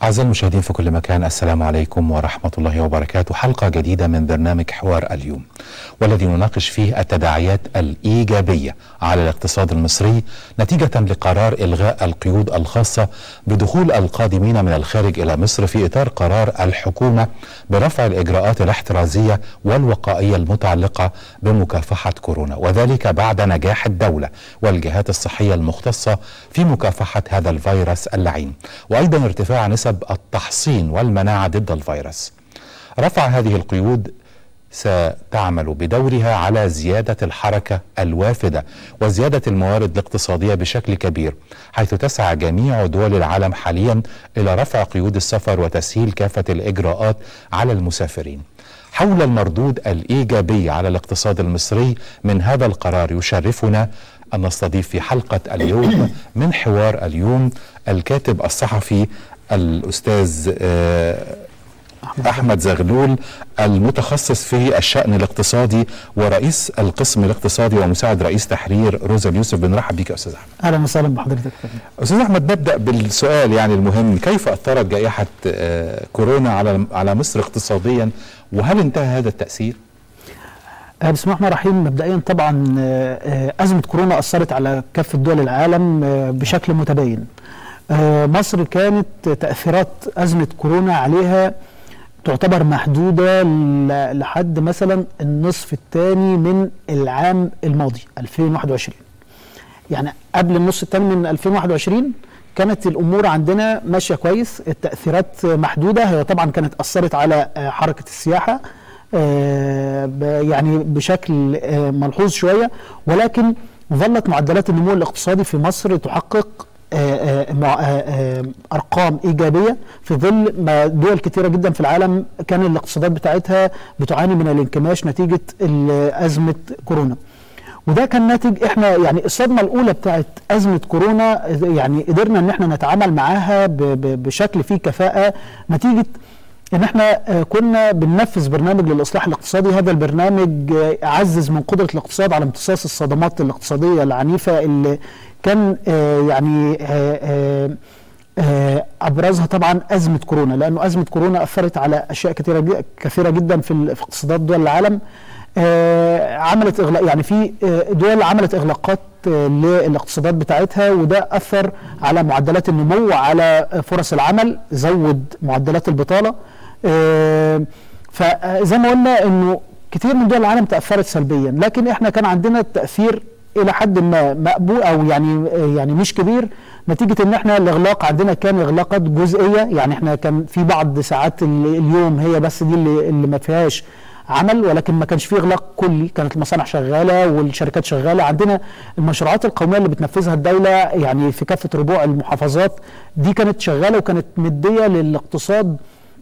أعزائي المشاهدين في كل مكان السلام عليكم ورحمة الله وبركاته حلقة جديدة من برنامج حوار اليوم والذي نناقش فيه التداعيات الإيجابية على الاقتصاد المصري نتيجة لقرار إلغاء القيود الخاصة بدخول القادمين من الخارج إلى مصر في إطار قرار الحكومة برفع الإجراءات الاحترازية والوقائية المتعلقة بمكافحة كورونا وذلك بعد نجاح الدولة والجهات الصحية المختصة في مكافحة هذا الفيروس اللعين وأيضا ارتفاع نسب التحصين والمناعة ضد الفيروس رفع هذه القيود ستعمل بدورها على زيادة الحركة الوافدة وزيادة الموارد الاقتصادية بشكل كبير حيث تسعى جميع دول العالم حاليا إلى رفع قيود السفر وتسهيل كافة الإجراءات على المسافرين حول المردود الإيجابي على الاقتصاد المصري من هذا القرار يشرفنا أن نستضيف في حلقة اليوم من حوار اليوم الكاتب الصحفي الأستاذ أحمد زغلول المتخصص في الشأن الاقتصادي ورئيس القسم الاقتصادي ومساعد رئيس تحرير روزا اليوسف بنرحب بك يا أستاذ أحمد أهلا وسهلا بحضرتك أستاذ أحمد نبدأ بالسؤال يعني المهم كيف أثرت جائحة كورونا على على مصر اقتصاديا وهل انتهى هذا التأثير؟ بسم الله الرحمن الرحيم مبدئيا طبعا أزمة كورونا أثرت على كافة دول العالم بشكل متباين مصر كانت تأثيرات أزمة كورونا عليها تعتبر محدودة لحد مثلا النصف الثاني من العام الماضي 2021 يعني قبل النص الثاني من 2021 كانت الامور عندنا ماشيه كويس التاثيرات محدوده هي طبعا كانت اثرت على حركه السياحه يعني بشكل ملحوظ شويه ولكن ظلت معدلات النمو الاقتصادي في مصر تحقق ارقام ايجابيه في ظل ما دول كثيره جدا في العالم كان الاقتصادات بتاعتها بتعاني من الانكماش نتيجه ازمه كورونا. وده كان ناتج احنا يعني الصدمه الاولى بتاعت ازمه كورونا يعني قدرنا ان احنا نتعامل معاها بشكل فيه كفاءه نتيجه ان احنا كنا بننفذ برنامج للاصلاح الاقتصادي هذا البرنامج عزز من قدره الاقتصاد على امتصاص الصدمات الاقتصاديه العنيفه اللي كان يعني ابرزها طبعا ازمه كورونا لانه ازمه كورونا اثرت على اشياء كثيره كثيره جدا في في اقتصادات دول العالم عملت اغلاق يعني في دول عملت اغلاقات للاقتصادات بتاعتها وده اثر على معدلات النمو وعلى فرص العمل زود معدلات البطاله فزي ما قلنا انه كثير من دول العالم تاثرت سلبيا لكن احنا كان عندنا التاثير الى حد ما مقبول او يعني يعني مش كبير نتيجه ان احنا الاغلاق عندنا كان اغلاقات جزئيه يعني احنا كان في بعض ساعات اليوم هي بس دي اللي, اللي ما فيهاش عمل ولكن ما كانش فيه اغلاق كلي كانت المصانع شغاله والشركات شغاله عندنا المشروعات القوميه اللي بتنفذها الدوله يعني في كافه ربوع المحافظات دي كانت شغاله وكانت مديه للاقتصاد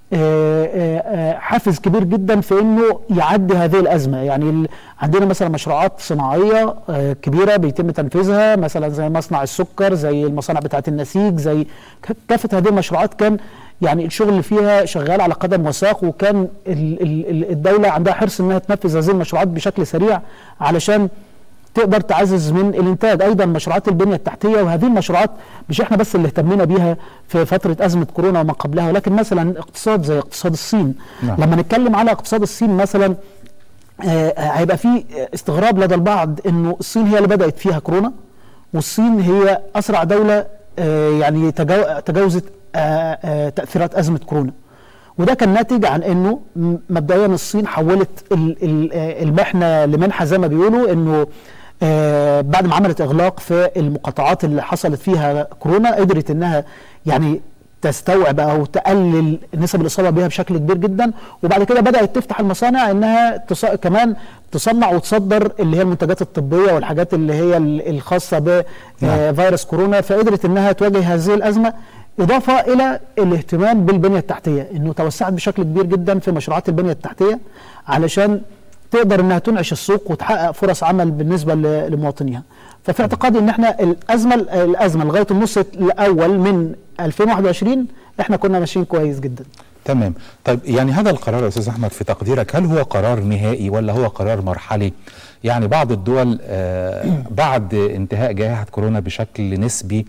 حافز كبير جدا في انه يعدي هذه الازمه يعني عندنا مثلا مشروعات صناعيه كبيره بيتم تنفيذها مثلا زي مصنع السكر زي المصانع بتاعه النسيج زي كافه هذه المشروعات كان يعني الشغل اللي فيها شغال على قدم وساق وكان الدوله عندها حرص انها تنفذ هذه المشروعات بشكل سريع علشان تقدر تعزز من الانتاج ايضا مشروعات البنيه التحتيه وهذه المشروعات مش احنا بس اللي اهتمينا بيها في فتره ازمه كورونا وما قبلها ولكن مثلا اقتصاد زي اقتصاد الصين نعم. لما نتكلم على اقتصاد الصين مثلا آه هيبقى في استغراب لدى البعض انه الصين هي اللي بدات فيها كورونا والصين هي اسرع دوله آه يعني تجاوزت آه آه تاثيرات ازمه كورونا وده كان ناتج عن انه مبدئيا الصين حولت المحنه لمنحه زي ما بيقولوا انه آه بعد ما عملت اغلاق في المقاطعات اللي حصلت فيها كورونا قدرت انها يعني تستوعب او تقلل نسب الاصابه بها بشكل كبير جدا وبعد كده بدات تفتح المصانع انها تص... كمان تصنع وتصدر اللي هي المنتجات الطبيه والحاجات اللي هي الخاصه بفيروس كورونا فقدرت انها تواجه هذه الازمه إضافة إلى الاهتمام بالبنية التحتية إنه توسعت بشكل كبير جدا في مشروعات البنية التحتية علشان تقدر إنها تنعش السوق وتحقق فرص عمل بالنسبة لمواطنيها ففي اعتقادي إن إحنا الأزمة الأزمة لغاية النص الأول من 2021 إحنا كنا ماشيين كويس جدا تمام طيب يعني هذا القرار يا استاذ احمد في تقديرك هل هو قرار نهائي ولا هو قرار مرحلي يعني بعض الدول آه بعد انتهاء جائحه كورونا بشكل نسبي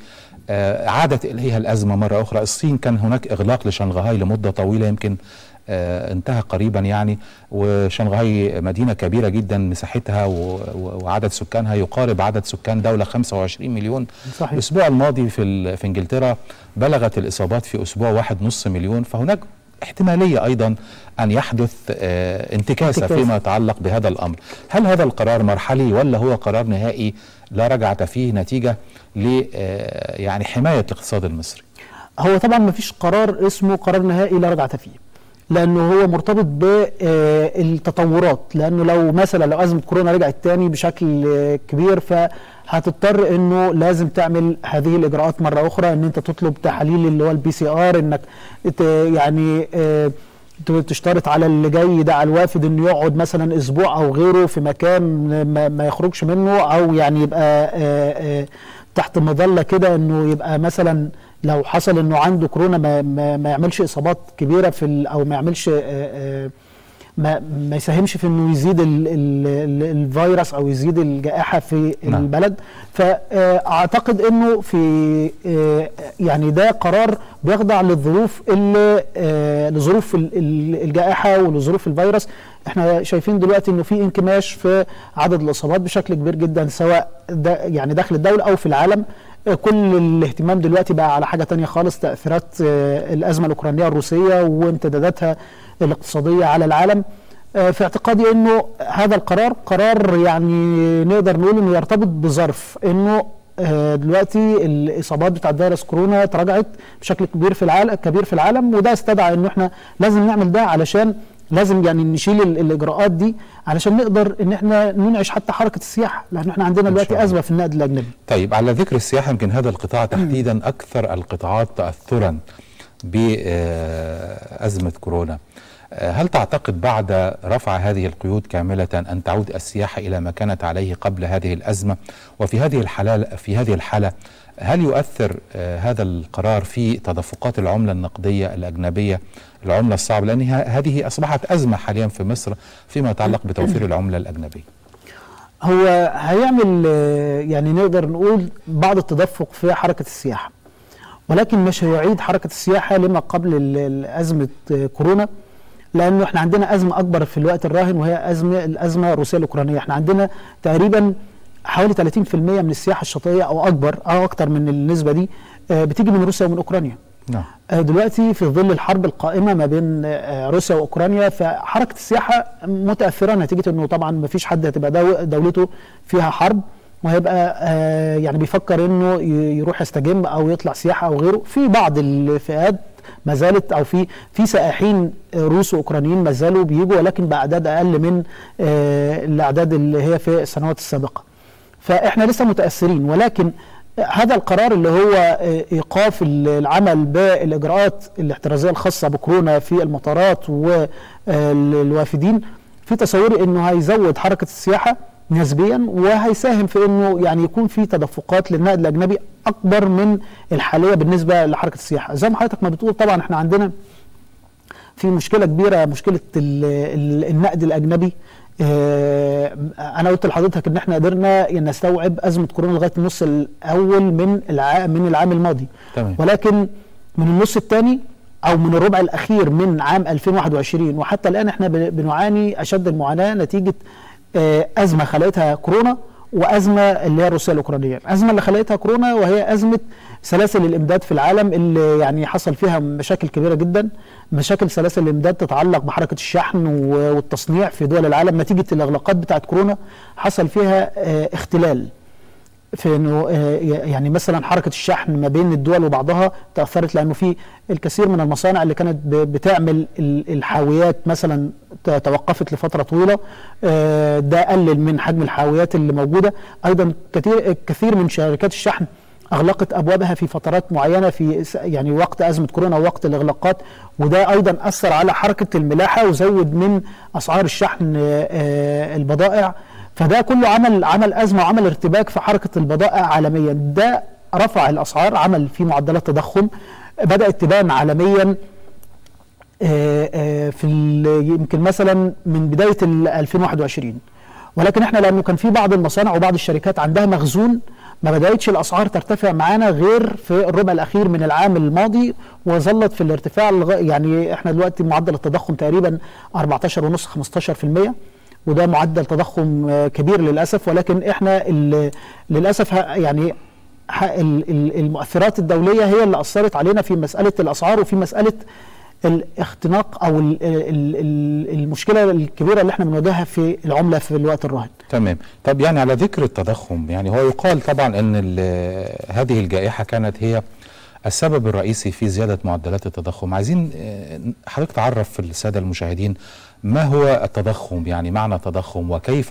آه، عادت اليها الازمه مره اخرى الصين كان هناك اغلاق لشنغهاي لمده طويله يمكن آه، انتهى قريبا يعني وشنغهاي مدينه كبيره جدا مساحتها و- و- وعدد سكانها يقارب عدد سكان دوله 25 مليون صحيح. الاسبوع الماضي في ال- في انجلترا بلغت الاصابات في اسبوع واحد نص مليون فهناك احتماليه ايضا ان يحدث آه، انتكاسه انتكاسة. فيما يتعلق بهذا الامر هل هذا القرار مرحلي ولا هو قرار نهائي لا رجعه فيه نتيجه ل آه، يعني حمايه الاقتصاد المصري هو طبعا ما فيش قرار اسمه قرار نهائي لا رجعة فيه لانه هو مرتبط بالتطورات لانه لو مثلا لو ازمه كورونا رجعت تاني بشكل آه، كبير فهتضطر انه لازم تعمل هذه الاجراءات مره اخرى ان انت تطلب تحاليل اللي هو البي سي ار انك ت- يعني آه، ت- تشترط على اللي جاي ده على الوافد انه يقعد مثلا اسبوع او غيره في مكان ما, ما يخرجش منه او يعني يبقى آه، آه، تحت مظله كده انه يبقى مثلا لو حصل انه عنده كورونا ما, ما, ما يعملش اصابات كبيره في ال- او ما يعملش آه، آه، ما ما يساهمش في انه يزيد ال ال ال الفيروس او يزيد الجائحه في نعم. البلد فاعتقد انه في آه، يعني ده قرار بيخضع للظروف اللي آه، لظروف ال- ال- الجائحه ولظروف الفيروس احنا شايفين دلوقتي انه في انكماش في عدد الاصابات بشكل كبير جدا سواء ده يعني داخل الدوله او في العالم آه، كل الاهتمام دلوقتي بقى على حاجه تانية خالص تاثيرات آه، الازمه الاوكرانيه الروسيه وامتداداتها الاقتصاديه على العالم آه، في اعتقادي انه هذا القرار قرار يعني نقدر نقول انه يرتبط بظرف انه آه، دلوقتي الاصابات بتاعت فيروس كورونا تراجعت بشكل كبير في العالم كبير في العالم وده استدعى انه احنا لازم نعمل ده علشان لازم يعني نشيل ال- الاجراءات دي علشان نقدر ان احنا ننعش حتى حركه السياحه لان احنا عندنا إن شاء دلوقتي الله. ازمه في النقد الاجنبي طيب على ذكر السياحه يمكن هذا القطاع تحديدا اكثر القطاعات تاثرا بازمه كورونا آه، هل تعتقد بعد رفع هذه القيود كامله ان تعود السياحه الى ما كانت عليه قبل هذه الازمه وفي هذه الحاله في هذه الحاله هل يؤثر آه، هذا القرار في تدفقات العمله النقديه الاجنبيه العمله الصعبه لان ه- هذه اصبحت ازمه حاليا في مصر فيما يتعلق بتوفير العمله الاجنبيه هو هيعمل آه، يعني نقدر نقول بعض التدفق في حركه السياحه ولكن مش هيعيد حركه السياحه لما قبل ال- ال- ازمه آه، كورونا لانه احنا عندنا ازمه اكبر في الوقت الراهن وهي ازمه الازمه الروسيه الاوكرانيه احنا عندنا تقريبا حوالي 30% من السياحه الشاطئيه او اكبر او اكتر من النسبه دي آه، بتيجي من روسيا ومن اوكرانيا نعم آه، دلوقتي في ظل الحرب القائمه ما بين آه، روسيا واوكرانيا فحركه السياحه متاثره نتيجه انه طبعا ما فيش حد هتبقى دو- دولته فيها حرب وهيبقى آه، يعني بيفكر انه ي- يروح يستجم او يطلع سياحه او غيره في بعض الفئات ما زالت او في في سائحين آه، روس واوكرانيين ما زالوا بيجوا ولكن باعداد اقل من آه، الاعداد اللي هي في السنوات السابقه فاحنا لسه متاثرين ولكن هذا القرار اللي هو آه، ايقاف العمل بالاجراءات الاحترازيه الخاصه بكورونا في المطارات والوافدين في تصوري انه هيزود حركه السياحه نسبيا وهيساهم في انه يعني يكون في تدفقات للنقد الاجنبي اكبر من الحاليه بالنسبه لحركه السياحه زي ما حضرتك ما بتقول طبعا احنا عندنا في مشكله كبيره مشكله ال- ال- النقد الاجنبي آه، انا قلت لحضرتك ان احنا قدرنا نستوعب ازمه كورونا لغايه النص الاول من الع... من العام الماضي تمام. ولكن من النص الثاني او من الربع الاخير من عام 2021 وحتى الان احنا بن- بنعاني اشد المعاناه نتيجه آه، ازمه خلقتها كورونا وازمه اللي هي الروسيه الاوكرانيه، الازمه اللي خلقتها كورونا وهي ازمه سلاسل الامداد في العالم اللي يعني حصل فيها مشاكل كبيره جدا، مشاكل سلاسل الامداد تتعلق بحركه الشحن و- والتصنيع في دول العالم نتيجه الاغلاقات بتاعت كورونا حصل فيها آه، اختلال في انه آه، يعني مثلا حركه الشحن ما بين الدول وبعضها تاثرت لانه في الكثير من المصانع اللي كانت ب- بتعمل ال- الحاويات مثلا ت- توقفت لفتره طويله آه، ده قلل من حجم الحاويات اللي موجوده ايضا كثير كثير من شركات الشحن اغلقت ابوابها في فترات معينه في س- يعني وقت ازمه كورونا ووقت الاغلاقات وده ايضا اثر على حركه الملاحه وزود من اسعار الشحن آه، آه، البضائع فده كله عمل عمل ازمه وعمل ارتباك في حركه البضائع عالميا ده رفع الاسعار عمل في معدلات تضخم بدات تبان عالميا آه، آه، في ال- يمكن مثلا من بدايه ال 2021 ولكن احنا لانه كان في بعض المصانع وبعض الشركات عندها مخزون ما بدأتش الأسعار ترتفع معانا غير في الربع الأخير من العام الماضي وظلت في الارتفاع الغ... يعني احنا دلوقتي معدل التضخم تقريبا 14.5 15% وده معدل تضخم آه، كبير للأسف ولكن احنا ال... للأسف ه- يعني ح- ال- ال- المؤثرات الدولية هي اللي أثرت علينا في مسألة الأسعار وفي مسألة الاختناق أو ال... ال... ال- المشكلة الكبيرة اللي احنا بنواجهها في العملة في الوقت الراهن تمام طب يعني على ذكر التضخم يعني هو يقال طبعا ان ال- هذه الجائحه كانت هي السبب الرئيسي في زياده معدلات التضخم عايزين آه، حضرتك تعرف الساده المشاهدين ما هو التضخم يعني معنى التضخم وكيف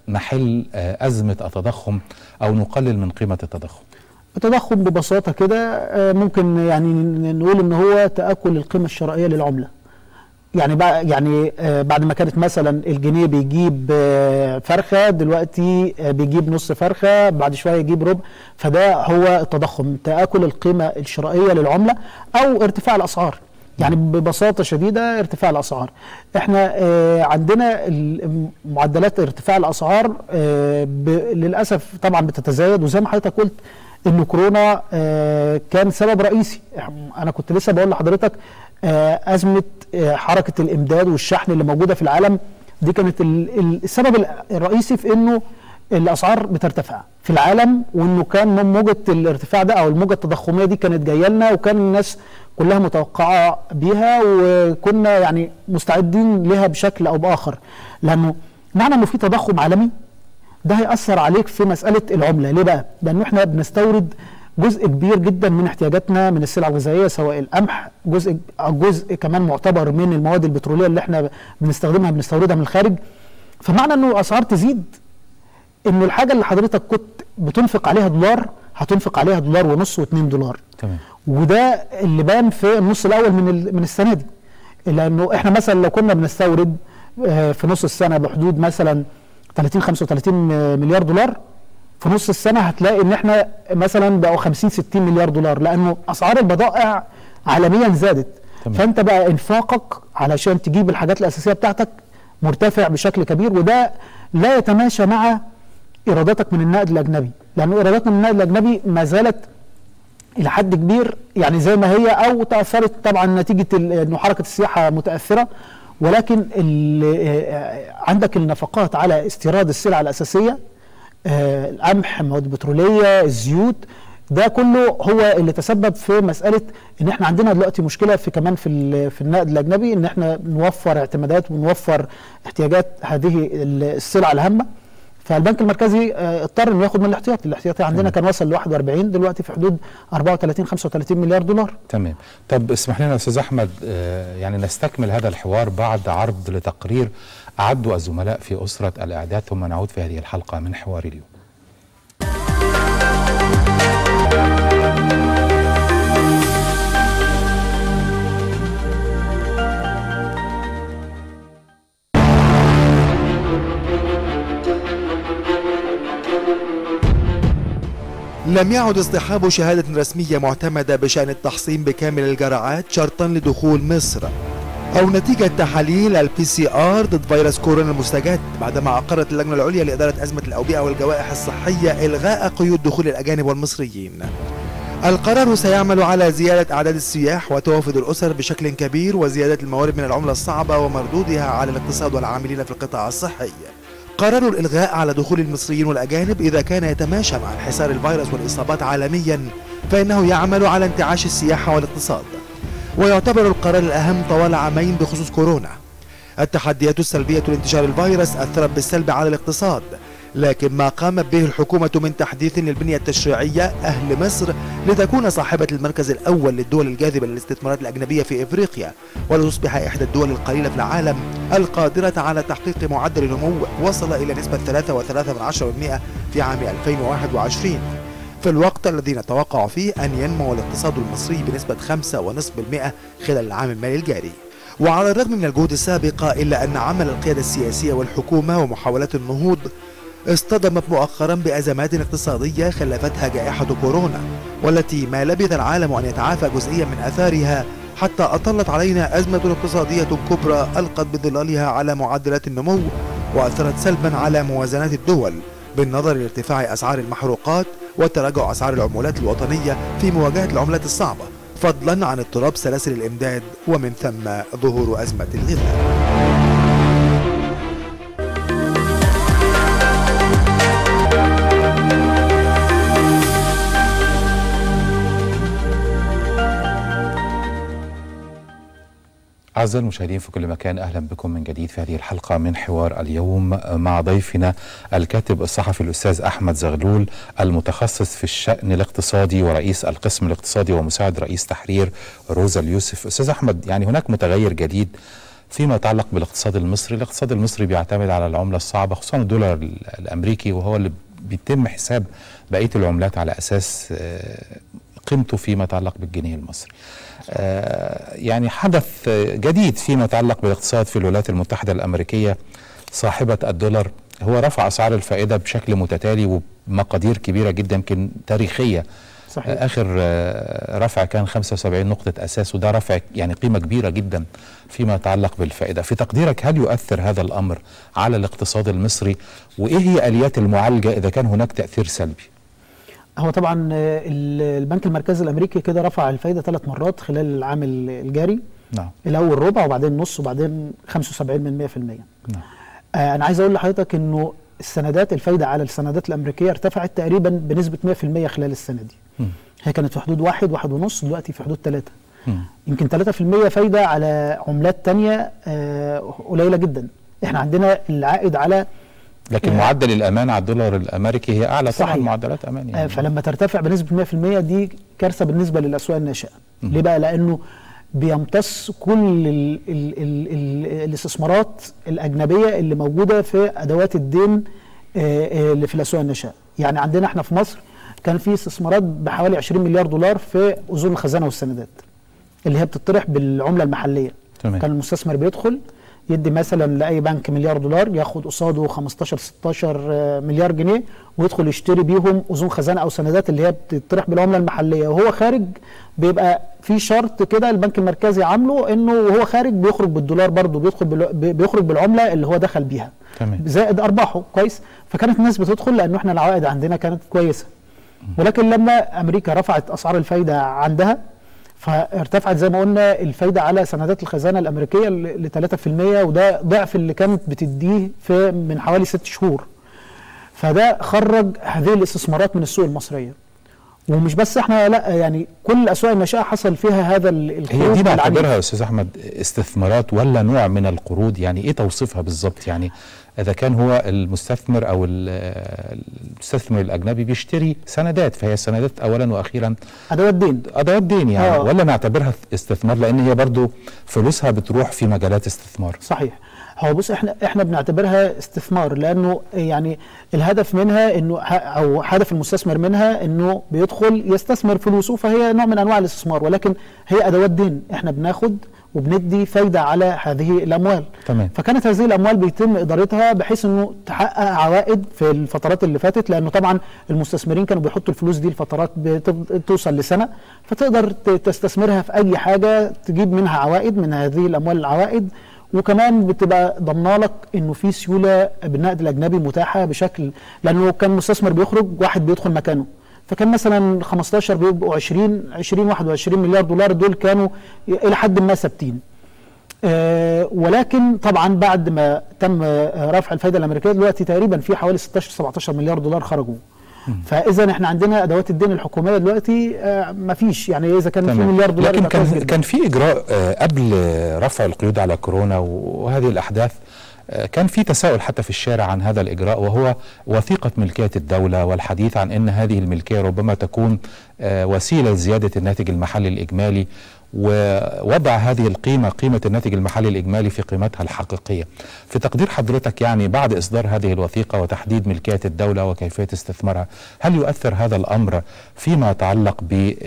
نحل آه، ازمه التضخم او نقلل من قيمه التضخم التضخم ببساطة كده آه، ممكن يعني ن- نقول ان هو تآكل القيمة الشرائية للعملة يعني بقى يعني آه، بعد ما كانت مثلا الجنيه بيجيب آه، فرخة دلوقتي آه، بيجيب نص فرخة بعد شوية يجيب ربع فده هو التضخم تآكل القيمة الشرائية للعملة او ارتفاع الاسعار يعني ببساطة شديدة ارتفاع الأسعار احنا آه عندنا ال- معدلات ارتفاع الأسعار آه ب- للأسف طبعا بتتزايد وزي ما حضرتك قلت ان كورونا آه كان سبب رئيسي انا كنت لسه بقول لحضرتك آه ازمه آه حركه الامداد والشحن اللي موجوده في العالم دي كانت ال- ال- السبب ال- الرئيسي في انه الاسعار بترتفع في العالم وانه كان من موجه الارتفاع ده او الموجه التضخميه دي كانت جايه لنا وكان الناس كلها متوقعه بيها وكنا يعني مستعدين لها بشكل او باخر لانه معنى انه في تضخم عالمي ده هيأثر عليك في مسألة العملة ليه بقى؟ لأنه احنا بنستورد جزء كبير جدا من احتياجاتنا من السلع الغذائية سواء القمح جزء جزء كمان معتبر من المواد البترولية اللي احنا بنستخدمها بنستوردها من الخارج فمعنى انه الاسعار تزيد انه الحاجة اللي حضرتك كنت بتنفق عليها دولار هتنفق عليها دولار ونص واتنين دولار تمام وده اللي بان في النص الاول من ال- من السنه دي لانه احنا مثلا لو كنا بنستورد آه، في نص السنه بحدود مثلا 30 35 مليار دولار في نص السنه هتلاقي ان احنا مثلا بقوا 50 60 مليار دولار لانه اسعار البضائع عالميا زادت تمام. فانت بقى انفاقك علشان تجيب الحاجات الاساسيه بتاعتك مرتفع بشكل كبير وده لا يتماشى مع ايراداتك من النقد الاجنبي لانه ايراداتنا من النقد الاجنبي ما زالت الى حد كبير يعني زي ما هي او تاثرت طبعا نتيجه ال- انه حركه السياحه متاثره ولكن ال- آه، عندك النفقات على استيراد السلع الاساسيه آه، القمح المواد البتروليه الزيوت ده كله هو اللي تسبب في مساله ان احنا عندنا دلوقتي مشكله في كمان في ال- في النقد الاجنبي ان احنا نوفر اعتمادات ونوفر احتياجات هذه ال- السلع الهامه فالبنك المركزي آه، اضطر انه ياخد من الاحتياطي، الاحتياطي عندنا كان وصل ل 41 دلوقتي في حدود 34 35 مليار دولار. تمام طب اسمح لنا يا استاذ احمد آه، يعني نستكمل هذا الحوار بعد عرض لتقرير اعده الزملاء في اسره الاعداد ثم نعود في هذه الحلقه من حوار اليوم لم يعد اصطحاب شهادة رسمية معتمدة بشأن التحصين بكامل الجرعات شرطا لدخول مصر أو نتيجة تحاليل البي سي ار ضد فيروس كورونا المستجد بعدما أقرت اللجنة العليا لإدارة أزمة الأوبئة والجوائح الصحية إلغاء قيود دخول الأجانب والمصريين القرار سيعمل على زيادة أعداد السياح وتوافد الأسر بشكل كبير وزيادة الموارد من العملة الصعبة ومردودها على الاقتصاد والعاملين في القطاع الصحي قرار الإلغاء على دخول المصريين والأجانب إذا كان يتماشى مع انحسار الفيروس والإصابات عالميا فإنه يعمل على انتعاش السياحة والاقتصاد ويعتبر القرار الأهم طوال عامين بخصوص كورونا التحديات السلبية لانتشار الفيروس أثرت بالسلب على الاقتصاد لكن ما قامت به الحكومة من تحديث للبنية التشريعية أهل مصر لتكون صاحبة المركز الأول للدول الجاذبة للاستثمارات الأجنبية في إفريقيا ولتصبح إحدى الدول القليلة في العالم القادرة على تحقيق معدل نمو وصل إلى نسبة 3.3% في عام 2021 في الوقت الذي نتوقع فيه أن ينمو الاقتصاد المصري بنسبة 5.5% خلال العام المالي الجاري وعلى الرغم من الجهود السابقة إلا أن عمل القيادة السياسية والحكومة ومحاولات النهوض اصطدمت مؤخرا بأزمات اقتصادية خلفتها جائحة كورونا والتي ما لبث العالم أن يتعافى جزئيا من أثارها حتى أطلت علينا أزمة اقتصادية كبرى ألقت بظلالها على معدلات النمو وأثرت سلبا على موازنات الدول بالنظر لارتفاع أسعار المحروقات وتراجع أسعار العملات الوطنية في مواجهة العملات الصعبة فضلا عن اضطراب سلاسل الإمداد ومن ثم ظهور أزمة الغذاء أعزائي المشاهدين في كل مكان أهلا بكم من جديد في هذه الحلقة من حوار اليوم مع ضيفنا الكاتب الصحفي الأستاذ أحمد زغلول المتخصص في الشأن الاقتصادي ورئيس القسم الاقتصادي ومساعد رئيس تحرير روزا اليوسف أستاذ أحمد يعني هناك متغير جديد فيما يتعلق بالاقتصاد المصري الاقتصاد المصري بيعتمد على العملة الصعبة خصوصا الدولار الأمريكي وهو اللي بيتم حساب بقية العملات على أساس قيمته فيما يتعلق بالجنيه المصري يعني حدث جديد فيما يتعلق بالاقتصاد في الولايات المتحدة الأمريكية صاحبة الدولار هو رفع أسعار الفائدة بشكل متتالي وبمقادير كبيرة جدا يمكن تاريخية صحيح. آخر رفع كان 75 نقطة أساس وده رفع يعني قيمة كبيرة جدا فيما يتعلق بالفائدة في تقديرك هل يؤثر هذا الأمر على الاقتصاد المصري وإيه هي آليات المعالجة إذا كان هناك تأثير سلبي هو طبعا البنك المركزي الامريكي كده رفع الفايده ثلاث مرات خلال العام الجاري نعم الاول ربع وبعدين نص وبعدين 75 من 100% نعم آه انا عايز اقول لحضرتك انه السندات الفايده على السندات الامريكيه ارتفعت تقريبا بنسبه 100% خلال السنه دي مم. هي كانت في حدود واحد واحد ونص دلوقتي في حدود ثلاثة مم. يمكن 3% فايده على عملات تانية آه قليله جدا احنا عندنا العائد على لكن آه. معدل الأمان على الدولار الأمريكي هي أعلى طبعا صحيح. معدلات أمان آه، يعني فلما ترتفع بنسبه 100% دي كارثه بالنسبه للاسواق الناشئه ليه بقى لانه بيمتص كل ال ال ال ال الاستثمارات الاجنبيه اللي موجوده في ادوات الدين آه، آه، اللي في الاسواق الناشئه يعني عندنا احنا في مصر كان في استثمارات بحوالي 20 مليار دولار في اذون الخزانه والسندات اللي هي بتطرح بالعمله المحليه تمام. كان المستثمر بيدخل يدي مثلا لاي بنك مليار دولار ياخد قصاده 15 16 آه، مليار جنيه ويدخل يشتري بيهم اذون خزانه او سندات اللي هي بتطرح بالعمله المحليه وهو خارج بيبقى في شرط كده البنك المركزي عامله انه وهو خارج بيخرج بالدولار برضه بيدخل بال- بي- بيخرج بالعمله اللي هو دخل بيها تمام. زائد ارباحه كويس فكانت الناس بتدخل لانه احنا العوائد عندنا كانت كويسه ولكن لما امريكا رفعت اسعار الفايده عندها فارتفعت زي ما قلنا الفايده على سندات الخزانه الامريكيه ل 3% وده ضعف اللي كانت بتديه في من حوالي ست شهور فده خرج هذه الاستثمارات من السوق المصريه ومش بس احنا لا يعني كل الاسواق الناشئه حصل فيها هذا ال- هي الخروج دي العنيف. بعتبرها يا استاذ احمد استثمارات ولا نوع من القروض يعني ايه توصيفها بالظبط يعني اذا كان هو المستثمر او ال- المستثمر الاجنبي بيشتري سندات فهي سندات اولا واخيرا ادوات دين ادوات دين يعني آه. ولا نعتبرها استثمار لان هي برضو فلوسها بتروح في مجالات استثمار صحيح هو بص احنا احنا بنعتبرها استثمار لانه يعني الهدف منها انه ه- او هدف المستثمر منها انه بيدخل يستثمر فلوسه فهي نوع من انواع الاستثمار ولكن هي ادوات دين احنا بناخد وبندي فايده على هذه الاموال تمام. فكانت هذه الاموال بيتم ادارتها بحيث انه تحقق عوائد في الفترات اللي فاتت لانه طبعا المستثمرين كانوا بيحطوا الفلوس دي لفترات بت- توصل لسنه فتقدر ت- تستثمرها في اي حاجه تجيب منها عوائد من هذه الاموال العوائد وكمان بتبقى ضمنه لك انه في سيوله بالنقد الاجنبي متاحه بشكل لانه كان مستثمر بيخرج واحد بيدخل مكانه فكان مثلا 15 بيبقوا 20 20 21 مليار دولار دول كانوا الى حد ما ثابتين آه، ولكن طبعا بعد ما تم آه، رفع الفائده الامريكيه دلوقتي تقريبا في حوالي 16 17 مليار دولار خرجوا فاذا احنا عندنا ادوات الدين الحكوميه دلوقتي ما فيش يعني اذا كان في تمام. مليار دولار لكن يبقى كويس كان جداً. كان في اجراء آه، قبل رفع القيود على كورونا وهذه الاحداث آه، كان في تساؤل حتى في الشارع عن هذا الاجراء وهو وثيقه ملكيه الدوله والحديث عن ان هذه الملكيه ربما تكون آه، وسيله لزياده الناتج المحلي الاجمالي ووضع هذه القيمه قيمه الناتج المحلي الاجمالي في قيمتها الحقيقيه. في تقدير حضرتك يعني بعد اصدار هذه الوثيقه وتحديد ملكيه الدوله وكيفيه استثمارها، هل يؤثر هذا الامر فيما يتعلق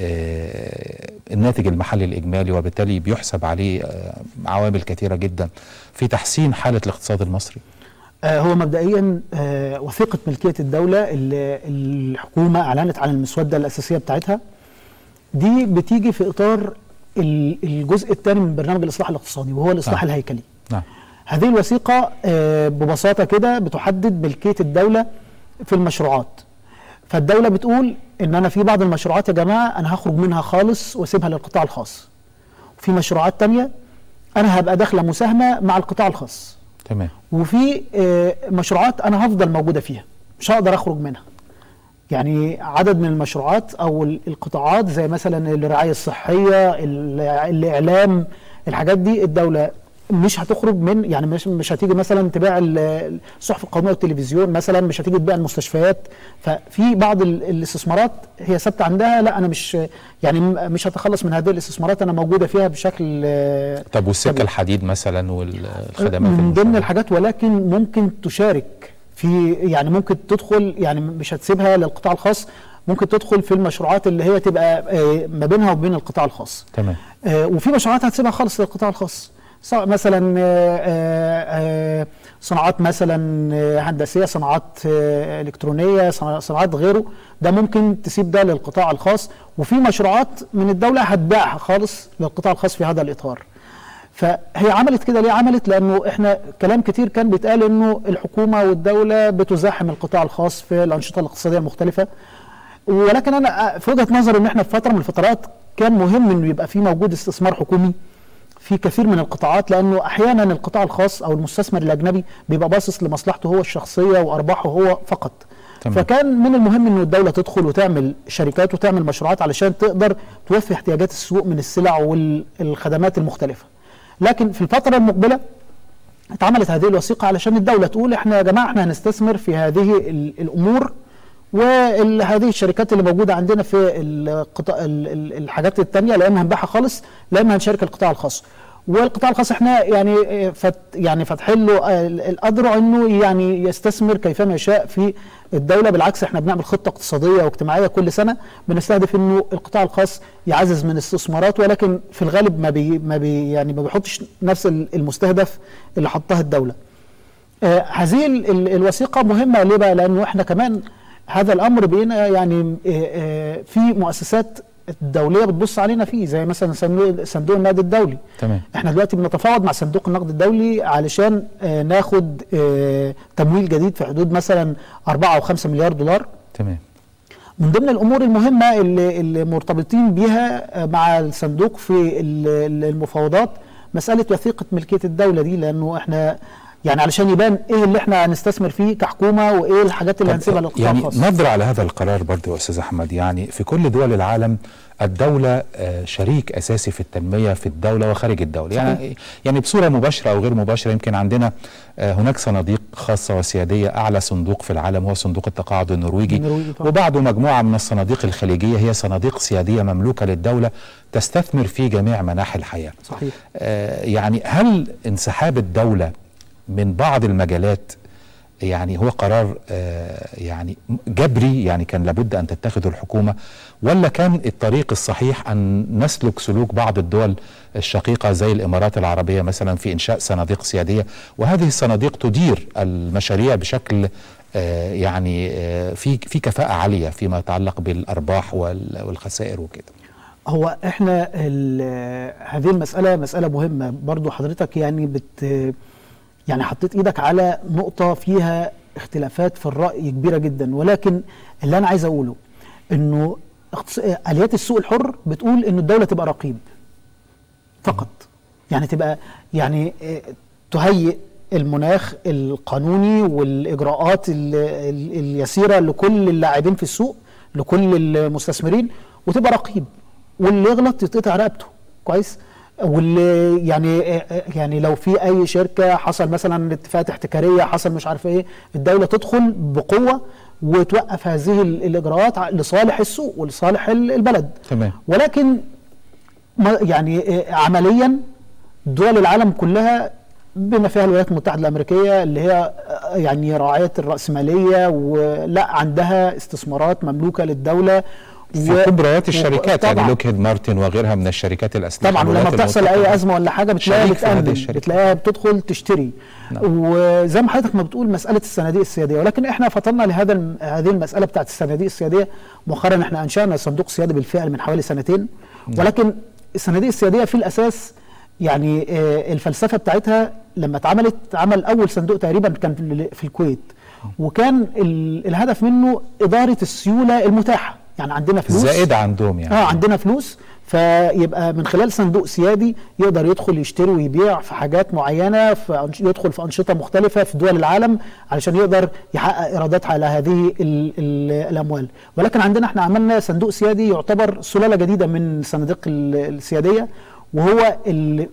بالناتج المحلي الاجمالي وبالتالي بيحسب عليه آه، عوامل كثيره جدا في تحسين حاله الاقتصاد المصري؟ آه، هو مبدئيا آه، وثيقه ملكيه الدوله اللي الحكومه اعلنت عن المسوده الاساسيه بتاعتها دي بتيجي في اطار ال- الجزء الثاني من برنامج الاصلاح الاقتصادي وهو الاصلاح نعم. الهيكلي نعم هذه الوثيقه آه، ببساطه كده بتحدد ملكيه الدوله في المشروعات فالدوله بتقول ان انا في بعض المشروعات يا جماعه انا هخرج منها خالص واسيبها للقطاع الخاص في مشروعات تانية انا هبقى داخله مساهمه مع القطاع الخاص تمام وفي آه، مشروعات انا هفضل موجوده فيها مش هقدر اخرج منها يعني عدد من المشروعات او ال- القطاعات زي مثلا الرعايه الصحيه ال- الاعلام الحاجات دي الدوله مش هتخرج من يعني مش مش هتيجي مثلا تبيع ال- الصحف القوميه والتلفزيون مثلا مش هتيجي تبيع المستشفيات ففي بعض ال- الاستثمارات هي ثابته عندها لا انا مش يعني م- مش هتخلص من هذه الاستثمارات انا موجوده فيها بشكل آه، طب والسكه طبيعي. الحديد مثلا والخدمات من ضمن المشابهة؟ الحاجات ولكن ممكن تشارك في يعني ممكن تدخل يعني مش هتسيبها للقطاع الخاص ممكن تدخل في المشروعات اللي هي تبقى آه، ما بينها وبين القطاع الخاص تمام آه، وفي مشروعات هتسيبها خالص للقطاع الخاص سواء مثلا آه، آه، آه، صناعات مثلا آه، هندسيه صناعات آه، الكترونيه صناع- صناعات غيره ده ممكن تسيب ده للقطاع الخاص وفي مشروعات من الدوله هتبيعها خالص للقطاع الخاص في هذا الاطار فهي عملت كده ليه عملت لانه احنا كلام كتير كان بيتقال انه الحكومه والدوله بتزاحم القطاع الخاص في الانشطه الاقتصاديه المختلفه ولكن انا في وجهه نظري ان احنا في فتره من الفترات كان مهم انه يبقى في موجود استثمار حكومي في كثير من القطاعات لانه احيانا القطاع الخاص او المستثمر الاجنبي بيبقى باصص لمصلحته هو الشخصيه وارباحه هو فقط تمام. فكان من المهم انه الدوله تدخل وتعمل شركات وتعمل مشروعات علشان تقدر توفي احتياجات السوق من السلع والخدمات المختلفه لكن في الفتره المقبله اتعملت هذه الوثيقه علشان الدوله تقول احنا يا جماعه احنا هنستثمر في هذه ال- الامور وهذه الشركات اللي موجوده عندنا في القطاع ال- ال- الحاجات التانية لا اما هنبيعها خالص لا اما هنشارك القطاع الخاص والقطاع الخاص احنا يعني اه، فت يعني فاتحين له اه، ال- الاذرع انه يعني يستثمر كيفما يشاء في الدوله بالعكس احنا بنعمل خطه اقتصاديه واجتماعيه كل سنه بنستهدف انه القطاع الخاص يعزز من الاستثمارات ولكن في الغالب ما بي ما بي يعني ما بيحطش نفس ال- المستهدف اللي حطها الدوله. آه، هذه ال- ال- الوثيقة مهمة ليه بقى؟ لأنه احنا كمان هذا الأمر بقينا يعني آه، آه، في مؤسسات الدولية بتبص علينا فيه زي مثلا صندوق صندوق النقد الدولي. تمام احنا دلوقتي بنتفاوض مع صندوق النقد الدولي علشان آه، ناخد آه، تمويل جديد في حدود مثلا 4 أو 5 مليار دولار. تمام من ضمن الامور المهمه اللي, اللي مرتبطين بيها آه، مع الصندوق في ال- ال- المفاوضات مساله وثيقه ملكيه الدوله دي لانه احنا يعني علشان يبان ايه اللي احنا هنستثمر فيه كحكومه وايه الحاجات اللي طب هنسيبها للقطاع يعني الخاص نظرة على هذا القرار برضه يا استاذ احمد يعني في كل دول العالم الدولة آه، شريك اساسي في التنمية في الدولة وخارج الدولة يعني يعني بصورة مباشرة او غير مباشرة يمكن عندنا آه، هناك صناديق خاصة وسيادية اعلى صندوق في العالم هو صندوق التقاعد النرويجي النرويجي طبعا. وبعده مجموعة من الصناديق الخليجية هي صناديق سيادية مملوكة للدولة تستثمر في جميع مناحي الحياة صحيح آه، يعني هل انسحاب الدولة من بعض المجالات يعني هو قرار آه، يعني جبري يعني كان لابد ان تتخذه الحكومه ولا كان الطريق الصحيح ان نسلك سلوك بعض الدول الشقيقه زي الامارات العربيه مثلا في انشاء صناديق سياديه وهذه الصناديق تدير المشاريع بشكل آه، يعني آه، في في كفاءه عاليه فيما يتعلق بالارباح وال- والخسائر وكده هو احنا ال- هذه المساله مساله مهمه برضو حضرتك يعني بت يعني حطيت ايدك على نقطه فيها اختلافات في الراي كبيره جدا ولكن اللي انا عايز اقوله انه اختص- اليات السوق الحر بتقول ان الدوله تبقى رقيب فقط يعني تبقى يعني آه، تهيئ المناخ القانوني والاجراءات ال- ال- اليسيره لكل اللاعبين في السوق لكل المستثمرين وتبقى رقيب واللي يغلط يتقطع رقبته كويس واللي يعني يعني لو في اي شركه حصل مثلا اتفاقات احتكاريه حصل مش عارف ايه الدوله تدخل بقوه وتوقف هذه ال- الاجراءات ع- لصالح السوق ولصالح ال- البلد تمام ولكن ما يعني آه، عمليا دول العالم كلها بما فيها الولايات المتحده الامريكيه اللي هي آه، يعني راعيه الراسماليه ولا عندها استثمارات مملوكه للدوله في كبريات الشركات يعني طبعاً. لوكهيد مارتن وغيرها من الشركات الاسلحه طبعا ولما الولايات بتحصل المتحدة. اي ازمه ولا حاجه بتلاقيها شريك في هذه بتامن الشركة. بتلاقيها بتدخل تشتري نعم. وزي ما حضرتك ما بتقول مساله الصناديق السياديه ولكن احنا فطرنا لهذا الم- هذه المساله بتاعت الصناديق السياديه مؤخرا احنا انشانا صندوق سيادي بالفعل من حوالي سنتين ولكن الصناديق السياديه في الاساس يعني آه، الفلسفه بتاعتها لما اتعملت عمل اول صندوق تقريبا كان في- في الكويت وكان ال- الهدف منه اداره السيوله المتاحه يعني عندنا فلوس زائد عندهم يعني اه عندنا فلوس فيبقى من خلال صندوق سيادي يقدر يدخل يشتري ويبيع في حاجات معينه في أنش- يدخل في انشطه مختلفه في دول العالم علشان يقدر يحقق ايرادات على هذه ال ال الاموال ولكن عندنا احنا عملنا صندوق سيادي يعتبر سلاله جديده من الصناديق ال- السياديه وهو اللي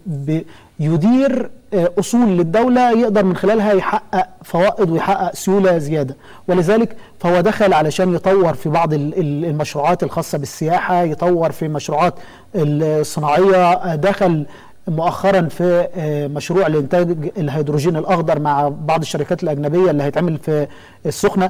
بيدير آه، اصول للدوله يقدر من خلالها يحقق فوائد ويحقق سيوله زياده ولذلك فهو دخل علشان يطور في بعض ال- ال- المشروعات الخاصه بالسياحه يطور في مشروعات الصناعيه آه، دخل مؤخرا في آه، مشروع لانتاج الهيدروجين الاخضر مع بعض الشركات الاجنبيه اللي هيتعمل في السخنه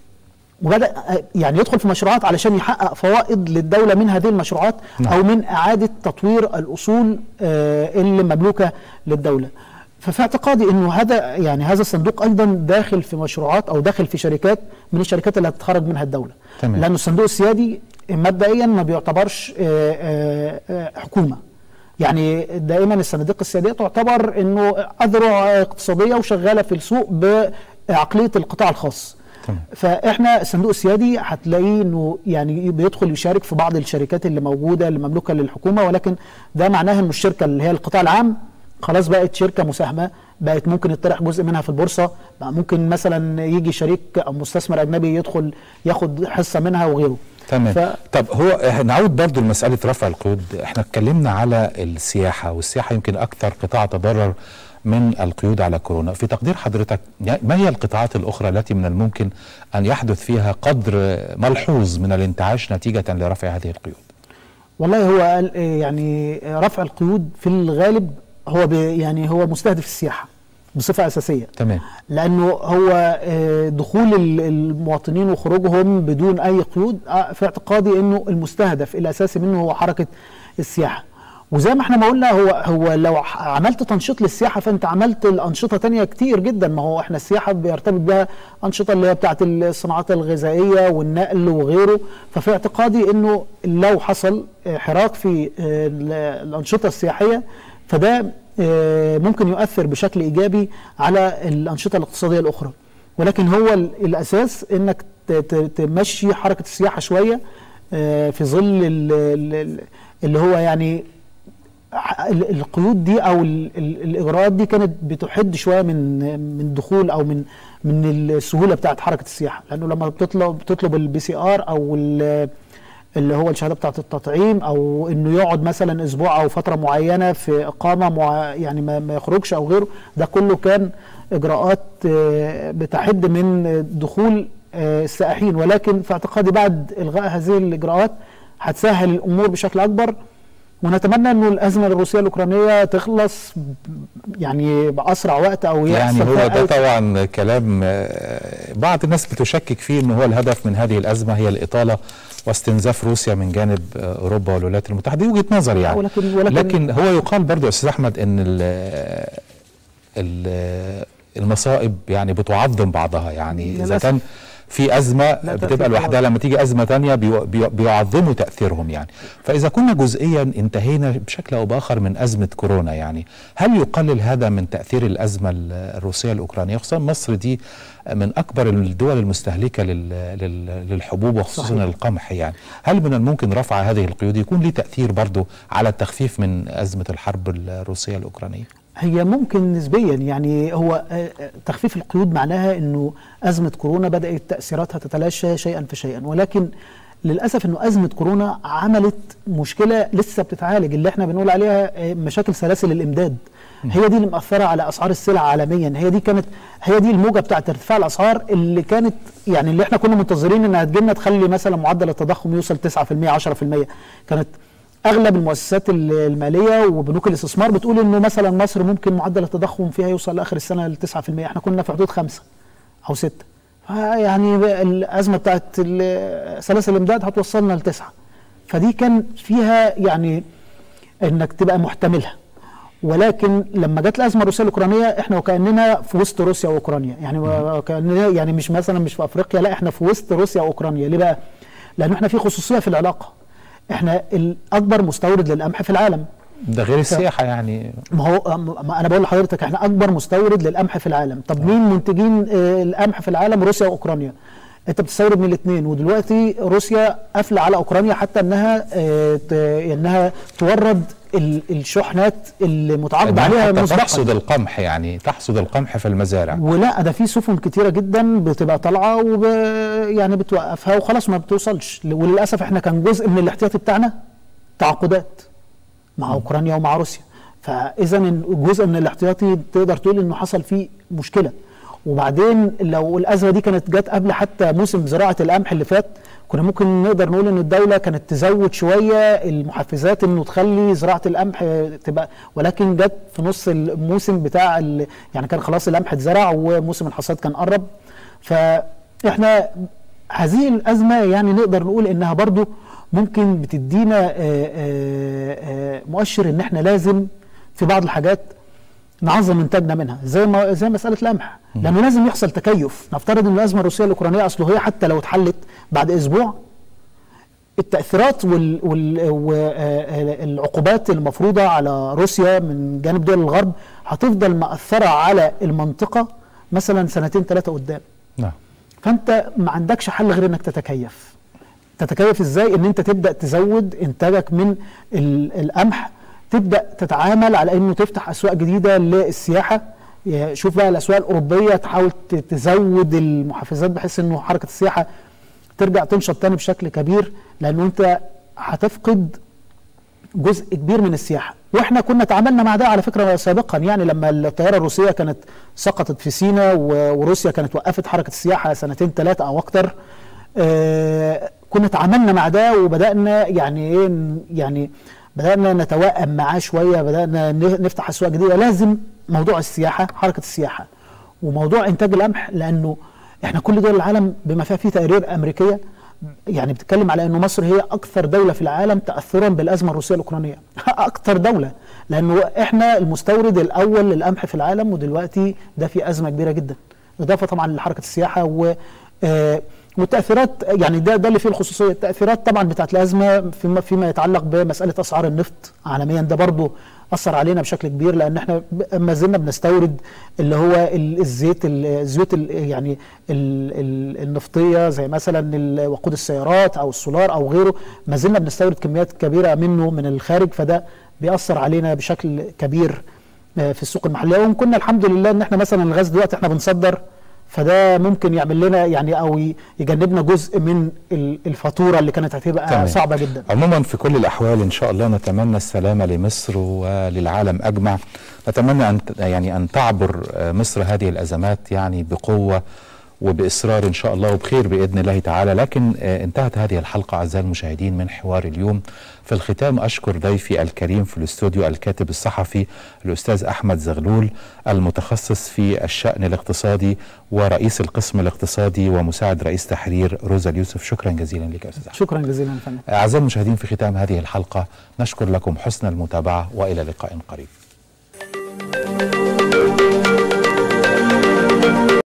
وبدا يعني يدخل في مشروعات علشان يحقق فوائد للدوله من هذه المشروعات نعم. او من اعاده تطوير الاصول آه، اللي مملوكه للدوله ففي اعتقادي انه هذا يعني هذا الصندوق ايضا داخل في مشروعات او داخل في شركات من الشركات اللي هتتخرج منها الدوله تمام. لانه الصندوق السيادي مبدئيا ما بيعتبرش آه، آه، آه، حكومه يعني دائما الصناديق السياديه تعتبر انه اذرع اقتصاديه وشغاله في السوق بعقليه القطاع الخاص تمام. فاحنا الصندوق السيادي هتلاقيه انه يعني بيدخل يشارك في بعض الشركات اللي موجوده اللي مملوكه للحكومه ولكن ده معناه ان الشركه اللي هي القطاع العام خلاص بقت شركه مساهمه بقت ممكن يطرح جزء منها في البورصه بقى ممكن مثلا يجي شريك او مستثمر اجنبي يدخل ياخد حصه منها وغيره تمام ف- طب هو نعود برضو لمسألة رفع القيود احنا اتكلمنا على السياحة والسياحة يمكن أكثر قطاع تضرر من القيود على كورونا في تقدير حضرتك ما هي القطاعات الأخرى التي من الممكن أن يحدث فيها قدر ملحوظ من الانتعاش نتيجة لرفع هذه القيود والله هو قال- يعني رفع القيود في الغالب هو بي- يعني هو مستهدف السياحه بصفه اساسيه تمام لانه هو آه، دخول ال- المواطنين وخروجهم بدون اي قيود آه، في اعتقادي انه المستهدف الاساسي منه هو حركه السياحه وزي ما احنا ما قلنا هو هو لو ح- عملت تنشيط للسياحه فانت عملت الانشطه تانية كتير جدا ما هو احنا السياحه بيرتبط بها انشطه اللي هي بتاعت الصناعات الغذائيه والنقل وغيره ففي اعتقادي انه لو حصل آه، حراك في آه، ال- الانشطه السياحيه فده آه، ممكن يؤثر بشكل ايجابي على الانشطه الاقتصاديه الاخرى ولكن هو ال- الاساس انك ت- ت- تمشي حركه السياحه شويه آه، في ظل ال- ال- اللي هو يعني ح- ال- القيود دي او ال- ال- الاجراءات دي كانت بتحد شويه من من دخول او من من السهوله بتاعت حركه السياحه لانه لما بتطلب بتطلب البي سي ار او ال- اللي هو الشهاده بتاعت التطعيم او انه يقعد مثلا اسبوع او فتره معينه في اقامه مع يعني ما, ما يخرجش او غيره ده كله كان اجراءات آه، بتحد من دخول آه، السائحين ولكن في اعتقادي بعد الغاء هذه الاجراءات هتسهل الامور بشكل اكبر ونتمنى انه الازمه الروسيه الاوكرانيه تخلص ب- يعني باسرع وقت او يعني يحصل هو فيها ده أي- طبعا كلام آه، بعض الناس بتشكك فيه ان هو الهدف من هذه الازمه هي الاطاله واستنزاف روسيا من جانب آه، اوروبا والولايات المتحده دي وجهه نظر يعني ولكن- ولكن- لكن هو يقال برضو يا استاذ احمد ان ال- ال- المصائب يعني بتعظم بعضها يعني اذا للأسف. كان في ازمه تأثير بتبقى لوحدها لما تيجي ازمه تانية بيو- بيو- بيعظموا تاثيرهم يعني فاذا كنا جزئيا انتهينا بشكل او باخر من ازمه كورونا يعني هل يقلل هذا من تاثير الازمه ال- الروسيه الاوكرانيه خصوصا مصر دي من اكبر الدول المستهلكه لل- لل- للحبوب وخصوصا صحيح. القمح يعني هل من الممكن رفع هذه القيود يكون له تاثير برضه على التخفيف من ازمه الحرب الروسيه الاوكرانيه هي ممكن نسبيا يعني هو آه، آه، تخفيف القيود معناها انه ازمه كورونا بدات تاثيراتها تتلاشى شيئا فشيئا ولكن للاسف انه ازمه كورونا عملت مشكله لسه بتتعالج اللي احنا بنقول عليها آه، مشاكل سلاسل الامداد هي دي اللي مأثرة على أسعار السلع عالميا هي دي كانت هي دي الموجة بتاعت ارتفاع الأسعار اللي كانت يعني اللي احنا كنا منتظرين إنها تجيلنا تخلي مثلا معدل التضخم يوصل 9% 10% كانت اغلب المؤسسات ال- الماليه وبنوك الاستثمار بتقول انه مثلا مصر ممكن معدل التضخم فيها يوصل لاخر السنه ل 9% احنا كنا في حدود خمسة او ستة يعني بقى الازمه بتاعت ال- سلاسل الامداد هتوصلنا لتسعة فدي كان فيها يعني انك تبقى محتملها ولكن لما جت الازمه الروسيه الاوكرانيه احنا وكاننا في وسط روسيا واوكرانيا يعني وكاننا يعني مش مثلا مش في افريقيا لا احنا في وسط روسيا واوكرانيا ليه بقى؟ لان احنا في خصوصيه في العلاقه احنا الاكبر مستورد للقمح في العالم ده غير السياحه يعني ما هو ما انا بقول لحضرتك احنا اكبر مستورد للقمح في العالم طب مين منتجين آه، القمح في العالم روسيا واوكرانيا انت بتستورد من الاثنين ودلوقتي روسيا قافله على اوكرانيا حتى انها آه، ت- انها تورد ال- الشحنات اللي متعاقد إنها عليها حتى مسبقا تحصد القمح يعني تحصد القمح في المزارع ولا ده في سفن كتيره جدا بتبقى طالعه وب يعني بتوقفها وخلاص ما بتوصلش وللاسف احنا كان جزء من الاحتياطي بتاعنا تعاقدات مع اوكرانيا ومع روسيا فاذا جزء من الاحتياطي تقدر تقول انه حصل فيه مشكله وبعدين لو الازمه دي كانت جت قبل حتى موسم زراعه القمح اللي فات كنا ممكن نقدر نقول ان الدوله كانت تزود شويه المحفزات انه تخلي زراعه القمح تبقى ولكن جت في نص الموسم بتاع ال- يعني كان خلاص القمح اتزرع وموسم الحصاد كان قرب فاحنا هذه الازمه يعني نقدر نقول انها برضو ممكن بتدينا آه، آه، آه، مؤشر ان احنا لازم في بعض الحاجات نعظم انتاجنا منها زي ما زي مساله القمح لانه لازم يحصل تكيف نفترض ان الازمه الروسيه الاوكرانيه اصله هي حتى لو اتحلت بعد اسبوع التاثيرات والعقوبات المفروضه على روسيا من جانب دول الغرب هتفضل مأثره على المنطقه مثلا سنتين ثلاثه قدام نعم فانت ما عندكش حل غير انك تتكيف تتكيف ازاي ان انت تبدا تزود انتاجك من ال- القمح تبدا تتعامل على انه تفتح اسواق جديده للسياحه يا- شوف بقى الاسواق الاوروبيه تحاول ت- تزود المحفزات بحيث انه حركه السياحه ترجع تنشط تاني بشكل كبير لانه انت هتفقد جزء كبير من السياحه واحنا كنا تعاملنا مع ده على فكره سابقا يعني لما الطياره الروسيه كانت سقطت في سيناء و- وروسيا كانت وقفت حركه السياحه سنتين ثلاثه او اكتر آه كنا تعاملنا مع ده وبدانا يعني ايه ن- يعني بدانا نتوائم معاه شويه بدانا ن- نفتح اسواق جديده لازم موضوع السياحه حركه السياحه وموضوع انتاج القمح لانه احنا كل دول العالم بما فيها في تقارير امريكيه يعني بتتكلم على انه مصر هي اكثر دوله في العالم تاثرا بالازمه الروسيه الاوكرانيه اكثر دوله لانه احنا المستورد الاول للقمح في العالم ودلوقتي ده في ازمه كبيره جدا اضافه طبعا لحركه السياحه و آه، والتاثيرات يعني ده ده اللي فيه الخصوصيه التاثيرات طبعا بتاعت الازمه فيما فيما يتعلق بمساله اسعار النفط عالميا ده برضه اثر علينا بشكل كبير لان احنا ب- ما زلنا بنستورد اللي هو ال- الزيت ال- الزيوت ال- يعني ال- ال- النفطيه زي مثلا ال- وقود السيارات او السولار او غيره ما زلنا بنستورد كميات كبيره منه من الخارج فده بيأثر علينا بشكل كبير آه، في السوق المحليه وان كنا الحمد لله ان احنا مثلا الغاز دلوقتي احنا بنصدر فده ممكن يعمل لنا يعني او ي- يجنبنا جزء من ال- الفاتوره اللي كانت هتبقى تمام. صعبه جدا عموما في كل الأحوال إن شاء الله نتمنى السلامة لمصر وللعالم أجمع نتمنى أن يعني أن تعبر آه، مصر هذه الأزمات يعني بقوة وبإصرار إن شاء الله وبخير بإذن الله تعالى لكن آه، انتهت هذه الحلقة أعزائي المشاهدين من حوار اليوم في الختام أشكر ضيفي الكريم في الاستوديو الكاتب الصحفي الأستاذ أحمد زغلول المتخصص في الشأن الاقتصادي ورئيس القسم الاقتصادي ومساعد رئيس تحرير روزا اليوسف شكرا جزيلا لك يا أستاذ أحمد شكرا جزيلا يا فندم أعزائي المشاهدين في ختام هذه الحلقة نشكر لكم حسن المتابعة وإلى لقاء قريب